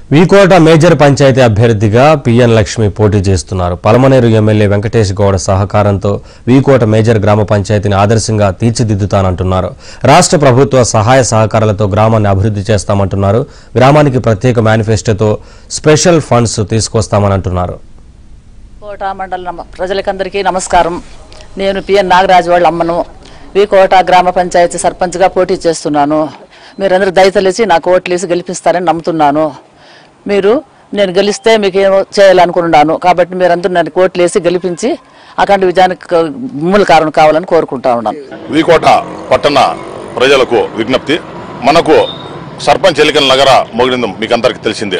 V Kota major panchayat అభ్యర్థిగా PN Lakshmi పోటీ చేస్తున్నారు పలమనేరు ఎమ్మెల్యే వెంకటేష్ గౌడ సహకారంతో వీకోట మేజర్ గ్రామ పంచాయతీని ఆదర్శంగా తీర్చిదిద్దుతానంటున్నారు రాష్ట్ర ప్రభుత్వ సహాయ సహకారాలతో గ్రామాన్ని అభివృద్ధి చేస్తామంటున్నారు గ్రామానికి ప్రత్యేక మేనిఫెస్టోతో స్పెషల్ ఫండ్స్ తీసుకొస్తామని అంటున్నారు కోట మండల నమ- ప్రజలకందరికీ నమస్కారం నేను పిఎన్ నాగరాజు వాళ్ళ అమ్మను వీకోట గ్రామ పంచాయతీ సర్పంచ్గా పోటీ చేస్తున్నాను మీరందరూ దయతలిసి నాకు ఓట్లేసి గెలిపిస్తారని నమ్ముతున్నాను మీరు నేను గెలిస్తే మీకు ఏమో చేయాలనుకున్నాను కాబట్టి మీరందరూ నన్ను ఓట్లేసి గెలిపించి అఖండ విజయానికి క- మూల కారణం కావాలని కోరుకుంటా ఉన్నాను వీకోట పట్టణ ప్రజలకు విజ్ఞప్తి మనకు సర్పంచ్ ఎన్నికల నగర మొగిలిందం మీకు అందరికీ తెలిసిందే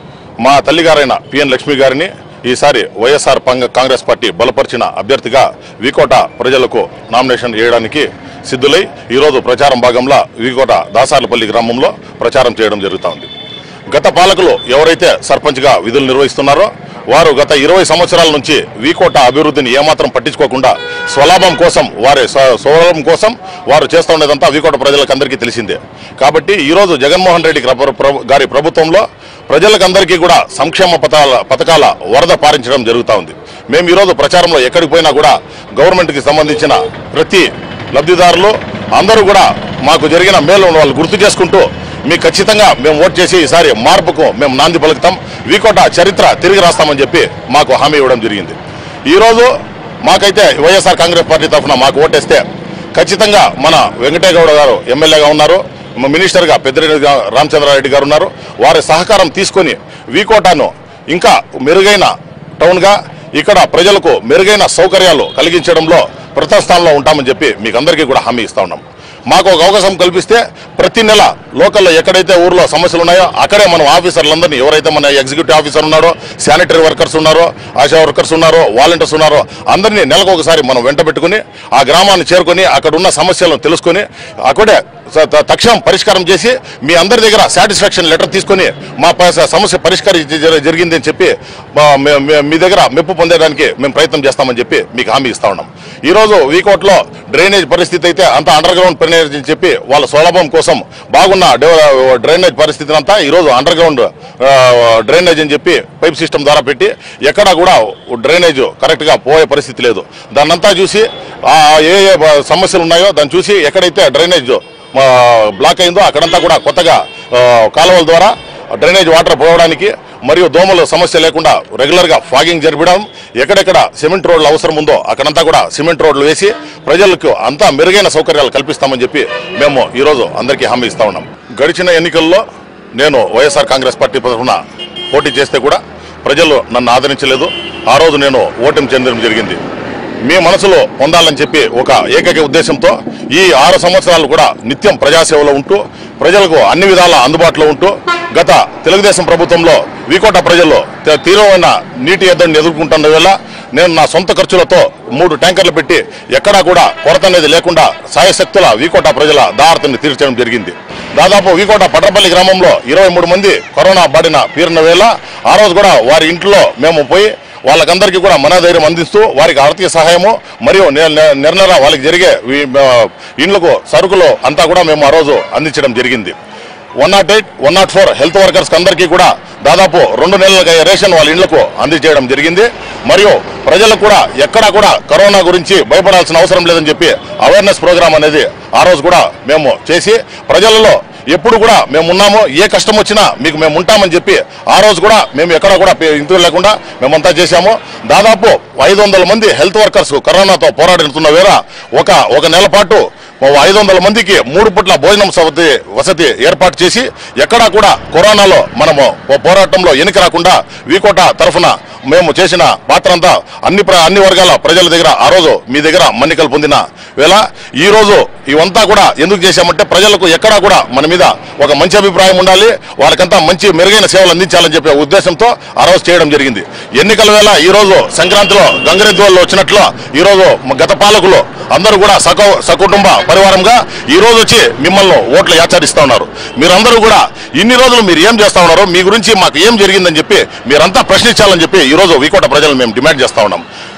మా తల్లిగారైన పిఎన్ లక్ష్మి గారిని ఈసారి వైఎస్ఆర్ పంగ కాంగ్రెస్ పార్టీ బలపరిచిన అభ్యర్థిగా వీకోట ప్రజలకు నామినేషన్ వేయడానికి సిద్ధులై ఈరోజు ప్రచారం భాగంలో వీకోట దాసార్లపల్లి గ్రామంలో ప్రచారం చేయడం జరుగుతూ ఉంది గత పాలకులు ఎవరైతే సర్పంచ్గా విధులు నిర్వహిస్తున్నారో వారు గత ఇరవై సంవత్సరాల నుంచి వీకోట అభివృద్ధిని ఏమాత్రం పట్టించుకోకుండా స్వలాభం కోసం వారి స్వ- స్వలాభం కోసం వారు చేస్తూ ఉండేదంతా వీకోట ప్రజలకు అందరికీ తెలిసిందే కాబట్టి ఈరోజు జగన్మోహన్ రెడ్డి గ్ర- ప్ర- గారి ప్రభుత్వంలో ప్రజలకందరికీ కూడా సంక్షేమ పథకాల పథకాల వరద పారించడం జరుగుతూ ఉంది మేము ఈరోజు ప్రచారంలో ఎక్కడికి పోయినా కూడా గవర్నమెంట్కి సంబంధించిన ప్రతి లబ్ధిదారులు అందరూ కూడా మాకు జరిగిన మేలు వాళ్ళు గుర్తు చేసుకుంటూ మీకు ఖచ్చితంగా మేము ఓట్ చేసి ఈసారి మార్పుకు మేము నాంది పలుకుతాం వీకోట చరిత్ర తిరిగి రాస్తామని చెప్పి మాకు హామీ ఇవ్వడం జరిగింది ఈరోజు మాకైతే వైఎస్ఆర్ కాంగ్రెస్ పార్టీ తరఫున మాకు ఓటేస్తే ఖచ్చితంగా మన వెంకటేగౌడ గారు ఎమ్మెల్యేగా ఉన్నారు మా మినిస్టర్గా పెద్దిరెడ్డి గా- రామచంద్రారెడ్డి గారు ఉన్నారు వారి సహకారం తీసుకొని వీకోటాను ఇంకా మెరుగైన టౌన్గా ఇక్కడ ప్రజలకు మెరుగైన సౌకర్యాలు కలిగించడంలో ప్రథమ స్థానంలో ఉంటామని చెప్పి మీకు అందరికీ కూడా హామీ ఇస్తా ఉన్నాం మాకు ఒక అవకాశం కల్పిస్తే ప్రతి నెల లోకల్లో ఎక్కడైతే ఊర్లో సమస్యలు ఉన్నాయో అక్కడే మనం ఆఫీసర్లందరినీ ఎవరైతే మన ఎగ్జిక్యూటివ్ ఆఫీసర్ ఉన్నారో శానిటరీ వర్కర్స్ ఉన్నారో ఆశా వర్కర్స్ ఉన్నారో వాలంటీర్స్ ఉన్నారో అందరినీ నెలకు ఒకసారి మనం వెంట పెట్టుకుని ఆ గ్రామాన్ని చేరుకొని అక్కడ ఉన్న సమస్యలను తెలుసుకొని అక్కడే స- త- తక్షణం పరిష్కారం చేసి మీ అందరి దగ్గర సాటిస్ఫాక్షన్ లెటర్ తీసుకొని మా ప- సమస్య పరిష్కరించి జర- జరిగింది అని చెప్పి మా- మే- మే- మీ దగ్గర మెప్పు పొందడానికి మేము ప్రయత్నం చేస్తామని చెప్పి మీకు హామీ ఇస్తా ఉన్నాం ఈరోజు వీకోట్లో డ్రైనేజ్ పరిస్థితి అయితే అంతా అండర్ గ్రౌండ్ డ్రైనేజ్ అని చెప్పి వాళ్ళ సులభం కోసం బాగున్న డెవ- డ్రైనేజ్ పరిస్థితిని అంతా ఈరోజు అండర్ గ్రౌండ్ ఆ, డ్రైనేజ్ అని చెప్పి పైప్ సిస్టమ్ ద్వారా పెట్టి ఎక్కడా కూడా డ్రైనేజ్ కరెక్ట్గా పోయే పరిస్థితి లేదు దాన్నంతా చూసి ఆ, ఏ ఏ సమస్యలు ఉన్నాయో దాన్ని చూసి ఎక్కడైతే డ్రైనేజ్ ఆ, బ్లాక్ అయిందో అక్కడంతా కూడా కొత్తగా ఆ, కాలువల ద్వారా డ్రైనేజ్ వాటర్ పోవడానికి మరియు దోమల సమస్య లేకుండా రెగ్యులర్గా ఫాగింగ్ జరిపడం ఎక్కడెక్కడ సిమెంట్ రోడ్లు అవసరం ఉందో అక్కడంతా కూడా సిమెంట్ రోడ్లు వేసి ప్రజలకు అంతా మెరుగైన సౌకర్యాలు కల్పిస్తామని చెప్పి మేము ఈరోజు అందరికీ హామీ ఇస్తా ఉన్నాం గడిచిన ఎన్నికల్లో నేను వైఎస్ఆర్ కాంగ్రెస్ పార్టీ తరఫున పోటీ చేస్తే కూడా ప్రజలు నన్ను ఆదరించలేదు ఆ రోజు నేను ఓటమి చెందడం జరిగింది మీ మనసులో పొందాలని చెప్పి ఒక ఏకైక ఉద్దేశంతో ఈ ఆరు సంవత్సరాలు కూడా నిత్యం ప్రజాసేవలో ఉంటూ ప్రజలకు అన్ని విధాల అందుబాటులో ఉంటూ గత తెలుగుదేశం ప్రభుత్వంలో వీకోట ప్రజలు త- తీవ్రమైన నీటి ఎద్దడిని ఎదుర్కొంటున్న వేళ నేను నా సొంత ఖర్చులతో మూడు ట్యాంకర్లు పెట్టి ఎక్కడా కూడా కొరత అనేది లేకుండా సాయశక్తుల వీకోట ప్రజల దాహార్తిని తీర్చడం జరిగింది దాదాపు వీకోట పట్రపల్లి గ్రామంలో ఇరవై మూడు మంది కరోనా బారిన పీరిన వేళ ఆ రోజు కూడా వారి ఇంట్లో మేము పోయి వాళ్ళకందరికీ కూడా మనధైర్యం అందిస్తూ వారికి ఆర్థిక సహాయము మరియు ని- ని- నిర్ణయ వాళ్ళకి జరిగే వీ- ఆ, ఇండ్లకు సరుకులు అంతా కూడా మేము ఆ రోజు అందించడం జరిగింది one nought eight one nought four health workers అందరికీ కూడా దాదాపు రెండు నెలలకు అయ్యే రేషన్ వాళ్ళ ఇళ్లకు అందజేయడం జరిగింది మరియు ప్రజలకు కూడా ఎక్కడా కూడా కరోనా గురించి భయపడాల్సిన అవసరం లేదని చెప్పి అవేర్నెస్ ప్రోగ్రామ్ అనేది ఆ రోజు కూడా మేము చేసి ప్రజలలో ఎప్పుడు కూడా మేము ఉన్నాము ఏ కష్టం వచ్చినా మీకు మేము ఉంటామని చెప్పి ఆ రోజు కూడా మేము ఎక్కడ కూడా పే- ఇంటూ లేకుండా మేమంతా చేశాము దాదాపు ఐదు వందల మంది హెల్త్ వర్కర్స్ కరోనాతో పోరాడుతున్న వేళ ఒక ఒక నెల పాటు ఐదు వందల మందికి మూడు పుట్ల భోజనం వసతి వసతి ఏర్పాటు చేసి ఎక్కడా కూడా కరోనాలో మనము ఓ పోరాటంలో ఎన్నిక రాకుండా వీకోట తరఫున మేము చేసిన పాత్ర అంతా అన్ని ప్ర- అన్ని వర్గాల ప్రజల దగ్గర ఆ రోజు మీ దగ్గర మన్నికలు పొందిన వేళ ఈ రోజు ఇవంతా కూడా ఎందుకు చేశామంటే ప్రజలకు ఎక్కడా కూడా మన మీద ఒక మంచి అభిప్రాయం ఉండాలి వారికంతా మంచి మెరుగైన సేవలు అందించాలని చెప్పే ఉద్దేశంతో ఆ రోజు చేయడం జరిగింది ఎన్నికల వేళ ఈ రోజు సంక్రాంతిలో గంగరెద్దు వాళ్ళు వచ్చినట్లు ఈ రోజు మ- గత పాలకులు అందరూ కూడా సక సకుటుంబ పరివారంగా ఈ రోజు వచ్చి మిమ్మల్ని ఓట్లు యాచారిస్తా ఉన్నారు మీరందరూ కూడా ఇన్ని రోజులు మీరు ఏం చేస్తా ఉన్నారు మీ గురించి మాకు ఏం జరిగిందని చెప్పి మీరంతా ప్రశ్నించాలని చెప్పి ఈ రోజు వీకోట ప్రజలు మేము డిమాండ్ చేస్తా ఉన్నాం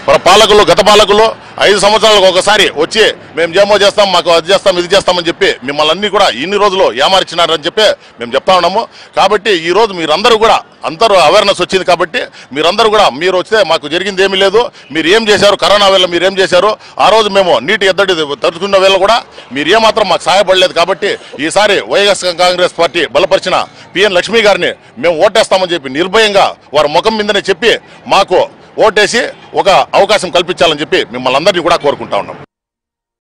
ప్ర- పాలకులు గత పాలకులు ఐదు సంవత్సరాలకు ఒకసారి వచ్చి మేము జేమో చేస్తాం మాకు అది చేస్తాం ఇది చేస్తామని చెప్పి మిమ్మల్ని అన్ని కూడా ఇన్ని రోజులు ఏమార్చినారని చెప్పి మేము చెప్తా ఉన్నాము కాబట్టి ఈ రోజు మీరందరూ కూడా అందరూ అవేర్నెస్ వచ్చింది కాబట్టి మీరందరూ కూడా మీరు వస్తే మాకు జరిగింది ఏమీ లేదు మీరు ఏం చేశారు కరోనా వేళ మీరు ఏం చేశారు ఆ రోజు మేము నీటి ఎద్దడి తడుచుకున్న వేళ కూడా మీరు ఏమాత్రం మాకు సహాయపడలేదు కాబట్టి ఈసారి వైఎస్ కాంగ్రెస్ పార్టీ బలపరిచిన పిఎన్ లక్ష్మి గారిని మేము ఓటేస్తామని చెప్పి నిర్భయంగా వారి ముఖం మీదనే చెప్పి మాకు ఓటేసి ఒక అవకాశం కల్పించాలని చెప్పి మిమ్మల్ని అందరినీ కూడా కోరుకుంటా ఉన్నాం